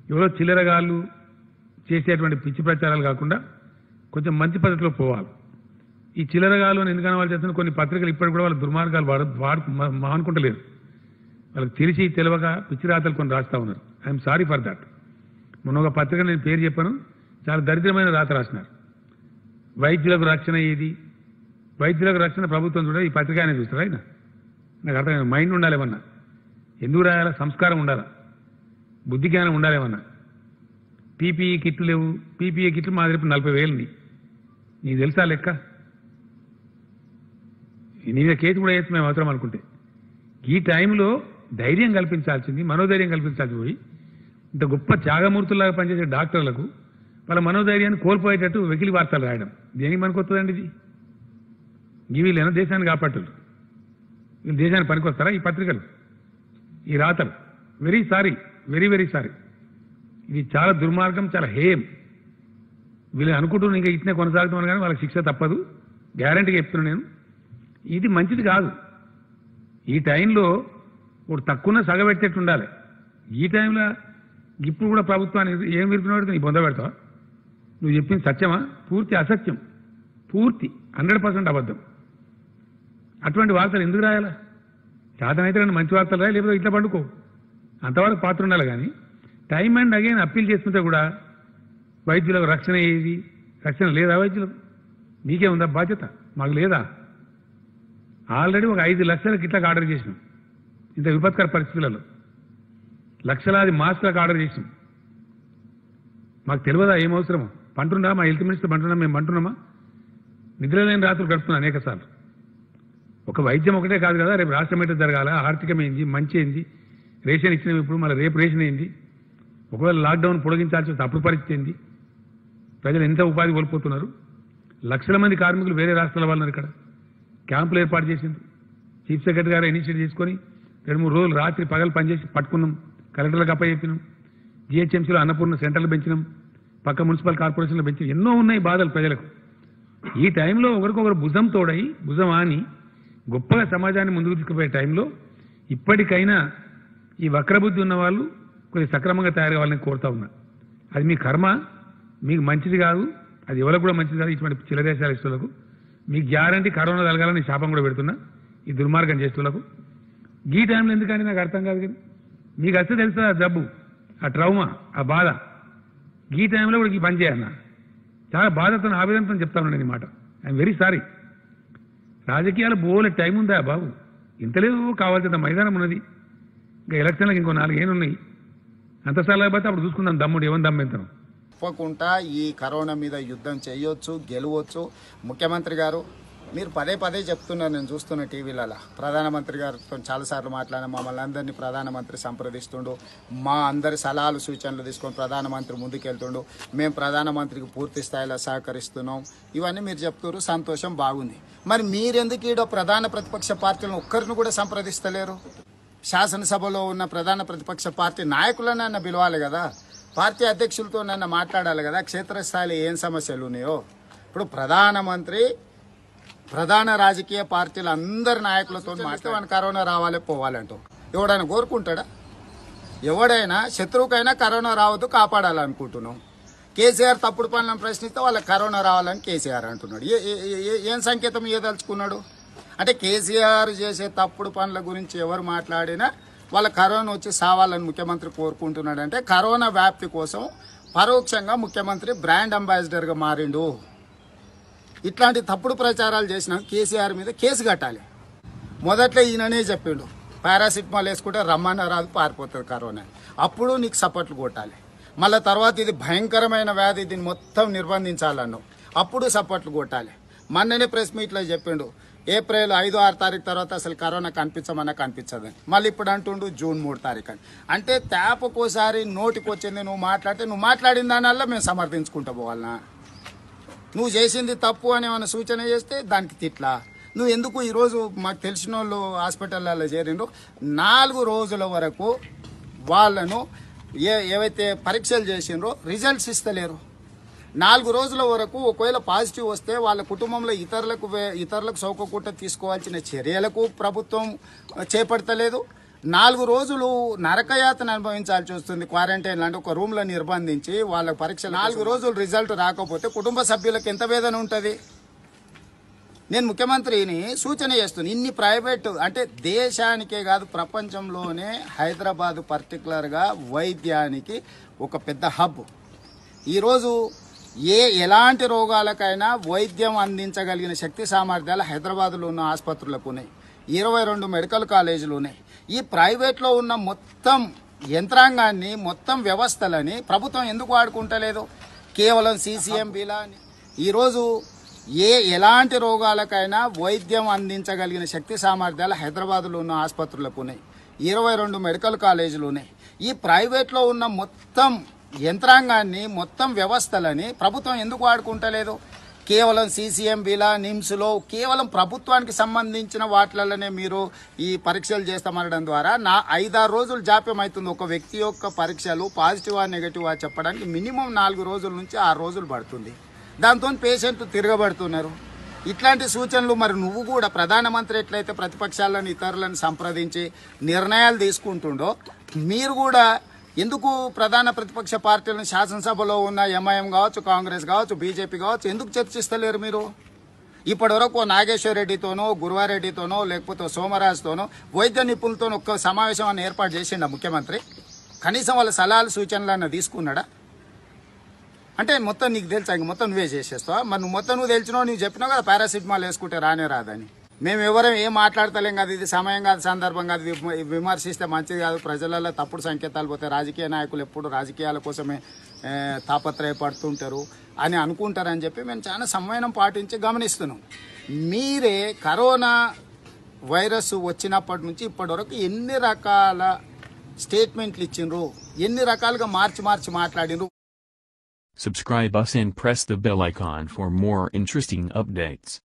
ఎవరో చిల్లరగాళ్ళు చేసేటువంటి పిచ్చి ప్రచారాలు కాకుండా కొంచెం మంచి పద్ధతిలో పోవాలి ఈ చిల్లరగాలు అని ఎందుకని వాళ్ళు చేస్తున్న కొన్ని పత్రికలు ఇప్పటికి కూడా వాళ్ళ దుర్మార్గాలు వాడు వాడు మా- మానుకుంటలేరు వాళ్ళకి తెలిసి తెలియక పిచ్చి రాతలు కొన్ని రాస్తా ఉన్నారు ఐఎమ్ సారీ ఫర్ దట్ మొన్న ఒక పత్రిక నేను పేరు చెప్పాను చాలా దరిద్రమైన రాత రాసినారు వైద్యులకు రక్షణ ఏది వైద్యులకు రక్షణ ప్రభుత్వం చూడ ఈ పత్రిక అనేది చూస్తారా ఆయన నాకు అర్థం మైండ్ ఉండాలి ఏమన్నా ఎందుకు రాయాలా సంస్కారం ఉండాలా బుద్ధి జ్ఞానం ఉండాలి ఏమన్నా పీపీఈ కిట్లు లేవు పీపీఈ కిట్లు మా దగ్గర నలభై వేలుంది నీకు తెలుసా లెక్క నీ మీద కేసు కూడా వేసి మేము అవసరం అనుకుంటే ఈ టైంలో ధైర్యం కల్పించాల్సింది మనోధైర్యం కల్పించాల్సి పోయి ఇంత గొప్ప త్యాగమూర్తులాగా పనిచేసే డాక్టర్లకు వాళ్ళ మనోధైర్యాన్ని కోల్పోయేటట్టు వెకిలి వార్తలు రాయడం దేనికి పనికొస్తుందండి ఇది ఈ వీళ్ళైనా దేశాన్ని కాపాడుతారు వీళ్ళు దేశానికి పనికొస్తారా ఈ పత్రికలు ఈ రాతలు very sorry very very sorry ఇది చాలా దుర్మార్గం చాలా హేయం వీళ్ళు అనుకుంటున్నారు ఇంకా ఇట్నే కొనసాగుతున్నాను కానీ వాళ్ళకి శిక్ష తప్పదు గ్యారంటీగా చెప్తున్నాను నేను ఇది మంచిది కాదు ఈ టైంలో ఇప్పుడు తక్కువ సగబెట్టేట్టు ఉండాలి ఈ టైంలో ఇప్పుడు కూడా ప్రభుత్వానికి ఏం విరుకున్నాడు నీ బొంద పెడతావా నువ్వు చెప్పింది సత్యమా పూర్తి అసత్యం పూర్తి హండ్రెడ్ పర్సెంట్ అబద్ధం అటువంటి వార్తలు ఎందుకు రాయాలా చేతనైతే రెండు మంచి వార్తలు రాయి లేకపోతే ఇట్లా పండుకో అంతవరకు పాత్ర ఉండాలి కానీ టైం అండ్ అగైన్ అప్పీల్ చేస్తుంటే కూడా వైద్యులకు రక్షణ ఏది రక్షణ లేదా వైద్యులకు నీకే ఉందా బాధ్యత మాకు లేదా ఆల్రెడీ ఒక ఐదు లక్షలకు ఇట్లా ఆర్డర్ చేసినాం ఇంత విపత్కర పరిస్థితులలో లక్షలాది మాస్కులకు ఆర్డర్ చేసినాం మాకు తెలియదా ఏం అవసరమో పంటున్నా మా హెల్త్ మినిస్టర్ పంటున్నా మేము పంటున్నామా నిద్రలేని రాత్రులు గడుపుతున్నాం అనేక సార్లు ఒక వైద్యం ఒకటే కాదు కదా రేపు రాష్ట్రం ఏంటో జరగాల ఆర్థికం ఏంది మంచి ఏంది రేషన్ ఇచ్చినాం ఇప్పుడు మళ్ళీ రేపు రేషన్ ఏంది ఒకవేళ లాక్డౌన్ పొడిగించాల్సి వస్తే అప్పుడు పరిస్థితి ఏంది ప్రజలు ఎంత ఉపాధి కోల్పోతున్నారు లక్షల మంది కార్మికులు వేరే రాష్ట్రాల వాళ్ళు ఉన్నారు ఇక్కడ క్యాంపులు ఏర్పాటు చేసింది చీఫ్ సెక్రటరీ గారు ఇనిషియేటివ్ తీసుకొని రెండు మూడు రోజులు రాత్రి పగలు పనిచేసి పట్టుకున్నాం కలెక్టర్లకు అప్ప చెప్పినాం జిహెచ్ఎంసీలో అన్నపూర్ణ సెంటర్లు పెంచినాం పక్క మున్సిపల్ కార్పొరేషన్లో పెంచి ఎన్నో ఉన్నాయి బాధలు ప్రజలకు ఈ టైంలో ఒకరికొకరు భుజం తోడై భుజం ఆని గొప్పగా సమాజాన్ని ముందుకు తీసుకుపోయే టైంలో ఇప్పటికైనా ఈ వక్రబుద్ధి ఉన్న వాళ్ళు కొద్దిగా సక్రమంగా తయారు కావాలని కోరుతా ఉన్నా అది మీ కర్మ మీకు మంచిది కాదు అది ఎవరికి కూడా మంచిది కాదు ఇటువంటి చిల్లదేశాల ఇష్టలకు మీకు గ్యారంటీ కరోనా కలగాలని శాపం కూడా పెడుతున్నా ఈ దుర్మార్గం చేస్తులకు ఈ టైంలో ఎందుకని నాకు అర్థం కాదు కానీ మీకు వస్తే తెలుస్తుంది ఆ జబ్బు ఆ ట్రౌమా ఆ బాధ ఈ టైంలో కూడా ఈ పని చేయన్నా చాలా బాధతో ఆవేదనతో చెప్తాను నేను ఈ మాట ఐఎమ్ వెరీ సారీ రాజకీయాలు బోలే టైం ఉందా బాబు ఇంత లేదు కావాల్సినంత మైదానం ఉన్నది ఇంకా ఎలక్షన్లకు ఇంకో నాలుగేళ్ళు ఉన్నాయి అంత సలహా పోతే అప్పుడు చూసుకుందాం దమ్ముడు ఏమని దమ్మెంతాం తప్పకుండా ఈ కరోనా మీద యుద్ధం చేయొచ్చు గెలవచ్చు ముఖ్యమంత్రి గారు మీరు పదే పదే చెప్తున్నారు నేను చూస్తున్న టీవీలలో ప్రధానమంత్రి గారితో చాలాసార్లు మాట్లాడిన మమ్మల్ని అందరినీ ప్రధానమంత్రి సంప్రదిస్తుండు మా అందరి సలహాలు సూచనలు తీసుకొని ప్రధానమంత్రి ముందుకెళ్తుండు మేము ప్రధానమంత్రికి పూర్తి స్థాయిలో సహకరిస్తున్నాం ఇవన్నీ మీరు చెప్తున్నారు సంతోషం బాగుంది మరి మీరెందుకు ఈడో ప్రధాన ప్రతిపక్ష పార్టీలను ఒక్కరిని కూడా సంప్రదిస్తలేరు శాసనసభలో ఉన్న ప్రధాన ప్రతిపక్ష పార్టీ నాయకులనన్న పిలవాలి కదా పార్టీ అధ్యక్షులతో నన్ను మాట్లాడాలి కదా క్షేత్రస్థాయిలో ఏం సమస్యలు ఉన్నాయో ఇప్పుడు ప్రధానమంత్రి ప్రధాన రాజకీయ పార్టీల అందరి నాయకులతో మాట్లాడి కరోనా రావాలి పోవాలంటూ ఎవడైనా కోరుకుంటాడా ఎవడైనా శత్రువుకైనా కరోనా రావద్దు కాపాడాలనుకుంటున్నాం కేసీఆర్ తప్పుడు పనులను ప్రశ్నిస్తే వాళ్ళకి కరోనా రావాలని కేసీఆర్ అంటున్నాడు ఏ- ఏ- ఏ- ఏం సంకేతం ఇవ్వదలుచుకున్నాడు అంటే కేసీఆర్ చేసే తప్పుడు పనుల గురించి ఎవరు మాట్లాడినా వాళ్ళ కరోనా వచ్చి సావాలని ముఖ్యమంత్రి కోరుకుంటున్నాడు అంటే కరోనా వ్యాప్తి కోసం పరోక్షంగా ముఖ్యమంత్రి బ్రాండ్ అంబాసిడర్గా మారిండు ఇట్లాంటి తప్పుడు ప్రచారాలు చేసిన కేసీఆర్ మీద కేసు కట్టాలి మొదట్లో ఈయననే చెప్పిండు పారాసిటమాల్ వేసుకుంటే రమ్మన్న రాదు పారిపోతుంది కరోనా అప్పుడు నీకు సపోర్ట్లు కొట్టాలి మళ్ళీ తర్వాత ఇది భయంకరమైన వ్యాధి దీన్ని మొత్తం నిర్బంధించాలన్నావు అప్పుడు సపోర్ట్లు కొట్టాలి మొన్ననే ప్రెస్ మీట్లో చెప్పిండు ఏప్రిల్ ఐదు ఆరు తారీఖు తర్వాత అసలు కరోనా కనిపించమన్నా కనిపించదని మళ్ళీ ఇప్పుడు అంటుండు జూన్ మూడు తారీఖు అని అంటే తేపకోసారి నోటికి వచ్చింది నువ్వు మాట్లాడితే నువ్వు మాట్లాడిన దానివల్ల మేము సమర్థించుకుంటూ పోవాలనా నువ్వు చేసింది తప్పు అని ఏమైనా సూచన చేస్తే దానికి తిట్లా నువ్వు ఎందుకు ఈరోజు మాకు తెలిసిన వాళ్ళు హాస్పిటల్లో చేరిండ్రు నాలుగు రోజుల వరకు వాళ్ళను ఏ ఏవైతే పరీక్షలు చేసిండ్రో రిజల్ట్స్ ఇస్తలేరు నాలుగు రోజుల వరకు ఒకవేళ పాజిటివ్ వస్తే వాళ్ళ కుటుంబంలో ఇతరులకు వే- ఇతరులకు సోకకుండా తీసుకోవాల్సిన చర్యలకు ప్రభుత్వం చేపడతలేదు నాలుగు రోజులు నరకయాతన అనుభవించాల్సి వస్తుంది క్వారంటైన్ అంటే ఒక రూమ్ లో నిర్బంధించి వాళ్ళ పరీక్ష నాలుగు రోజులు రిజల్ట్ రాకపోతే కుటుంబ సభ్యులకు ఎంత వేదన ఉంటుంది నేను ముఖ్యమంత్రిని సూచన చేస్తున్నాను ఇన్ని ప్రైవేట్ అంటే దేశానికే కాదు ప్రపంచంలోనే హైదరాబాద్ పర్టికులర్గా వైద్యానికి ఒక పెద్ద హబ్ ఈరోజు ఏ ఎలాంటి రోగాలకైనా వైద్యం అందించగలిగిన శక్తి సామర్థ్యాలు హైదరాబాద్లో ఉన్న ఆసుపత్రులకు ఉన్నాయి ఇరవై రెండు మెడికల్ కాలేజీలు ఉన్నాయి ఈ ప్రైవేట్లో ఉన్న మొత్తం యంత్రాంగాన్ని మొత్తం వ్యవస్థలని ప్రభుత్వం ఎందుకు వాడుకుంటలేదు కేవలం సీసీఎంబీలా ఈరోజు ఏ ఎలాంటి రోగాలకైనా వైద్యం అందించగలిగిన శక్తి సామర్థ్యాలు హైదరాబాద్లో ఉన్న ఆసుపత్రులకు ఉన్నాయి ఇరవై రెండు మెడికల్ కాలేజీలు ఉన్నాయి ఈ ప్రైవేట్లో ఉన్న మొత్తం యంత్రాంగాన్ని మొత్తం వ్యవస్థలని ప్రభుత్వం ఎందుకు వాడుకుంటలేదు కేవలం సీసీఎంబీలా నిమ్స్లో కేవలం ప్రభుత్వానికి సంబంధించిన వాటిలలోనే మీరు ఈ పరీక్షలు చేస్తామనడం ద్వారా నా ఐదారు రోజులు జాప్యం అవుతుంది ఒక వ్యక్తి యొక్క పరీక్షలు పాజిటివ్ ఆ నెగిటివ్ ఆ చెప్పడానికి మినిమం నాలుగు రోజుల నుంచి ఆరు రోజులు పడుతుంది దాంతో పేషెంట్ తిరగబడుతున్నారు ఇట్లాంటి సూచనలు మరి నువ్వు కూడా ప్రధానమంత్రి ఎట్లయితే ప్రతిపక్షాలను ఇతరులను సంప్రదించి నిర్ణయాలు తీసుకుంటుండో మీరు కూడా ఎందుకు ప్రధాన ప్రతిపక్ష పార్టీలను శాసనసభలో ఉన్న ఎంఐఎం కావచ్చు కాంగ్రెస్ కావచ్చు బీజేపీ కావచ్చు ఎందుకు చర్చిస్తలేరు మీరు ఇప్పటివరకు నాగేశ్వర రెడ్డితోనో గురువారెడ్డితోనో లేకపోతే సోమరాజుతోనో వైద్య నిపుణులతో ఒక్క సమావేశం అని ఏర్పాటు చేసిండ ముఖ్యమంత్రి కనీసం వాళ్ళ సలహాలు సూచనలు అన్న తీసుకున్నాడా అంటే మొత్తం నీకు తెలుసా ఇంక మొత్తం నువ్వే చేసేస్తావా మరి నువ్వు మొత్తం నువ్వు తెలిసినావు నువ్వు చెప్పినావు కదా పారాసిటమాల్ వేసుకుంటే రానే రాదని మేము ఎవరం ఏం మాట్లాడతలేం కదా ఇది సమయం కాదు సందర్భం కాదు విమ- విమర్శిస్తే మంచిది కాదు ప్రజలలో తప్పుడు సంకేతాలు పోతే రాజకీయ నాయకులు ఎప్పుడు రాజకీయాల కోసమే ఏ, తాపత్రయపడుతుంటారు అని అనుకుంటారని చెప్పి మేము చాలా సంవయనం పాటించి గమనిస్తున్నాం మీరే కరోనా వైరస్ వచ్చినప్పటి నుంచి ఇప్పటి ఎన్ని రకాల స్టేట్మెంట్లు ఇచ్చిండ్రు ఎన్ని రకాలుగా మార్చి మార్చి మాట్లాడిండ్రు Subscribe us and press the bell icon for more interesting updates.